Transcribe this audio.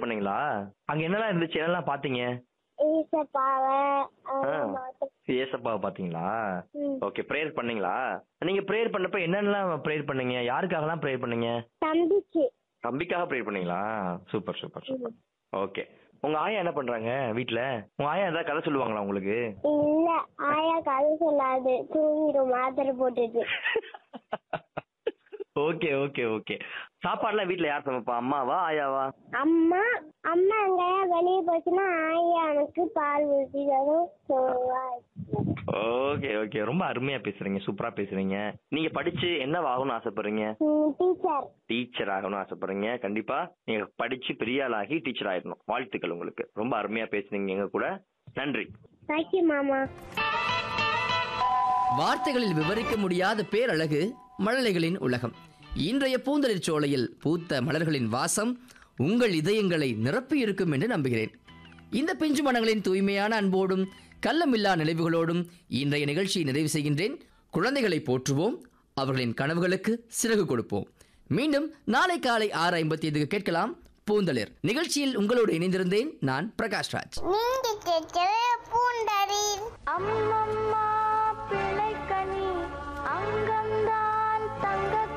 பண்ணீங்களா அங்க என்னெல்லாம் இருந்துச்சு என்னெல்லாம் பாத்தீங்க ஈசப்பாவை ஆ. ஏசப்பாவை பாத்தீங்களா ம். ஓகே ப்ரேயர் பண்ணீங்களா நீங்க ப்ரேயர் பண்ணப்ப என்னென்னலாம் ப்ரேயர் பண்ணீங்க யாருக்காகலாம் ப்ரேயர் பண்ணீங்க தம்பிக்கு தம்பிக்காக ப்ரேயர் பண்ணீங்களா சூப்பர் சூப்பர் சூப்பர் ஓகே உங்க ஆயா என்ன பண்றாங்க வீட்ல உங்க ஆயா ஏதாவது கதை சொல்லுவாங்களா உங்களுக்கு இல்ல ஆயா கதை சொல்லாது தூங்கிடும் மாத்திரை போட்டுட்டு ஓகே ஓகே ஓகே சாப்பாடுலாம் வீட்ல யார் சமைப்பா அம்மாவா ஆயாவா அம்மா அம்மா எங்கயா வெளியே போச்சுன்னா ஆயா எனக்கு பால் ஊற்றி தரும் சோவா ஓகே ஓகே ரொம்ப அருமையா பேசுறீங்க சூப்பரா பேசுறீங்க நீங்க படிச்சு என்ன ஆகணும்னு ஆசைப்படுறீங்க டீச்சர் டீச்சர் ஆகணும்னு ஆசைப்படுறீங்க கண்டிப்பா நீங்க படிச்சு பெரிய ஆளாகி டீச்சர் ஆயிடணும் வாழ்த்துக்கள் உங்களுக்கு ரொம்ப அருமையா பேசுனீங்க எங்க கூட நன்றி தேங்க்யூ மாமா வார்த்தைகளில் விவரிக்க முடியாத பேரழகு மழலைகளின் உலகம் இன்றைய பூந்தளிர் சோலையில் பூத்த மலர்களின் வாசம் உங்கள் இதயங்களை நிரப்பியிருக்கும் என்று நம்புகிறேன் இந்த பிஞ்சு மனங்களின் தூய்மையான அன்போடும் கள்ளமில்லா நினைவுகளோடும் இன்றைய நிகழ்ச்சியை நிறைவு செய்கின்றேன் குழந்தைகளை போற்றுவோம் அவர்களின் கனவுகளுக்கு சிறகு கொடுப்போம் மீண்டும் நாளை காலை ஆறு ஐம்பத்தி ஐந்துக்கு கேட்கலாம் பூந்தளிர் நிகழ்ச்சியில் உங்களோடு இணைந்திருந்தேன் நான் பிரகாஷ் ராஜ் நீங்க கேட்கிற பூண்டரி அம்மம்மா பிள்ளைக்கனி அங்கம்தான் தங்க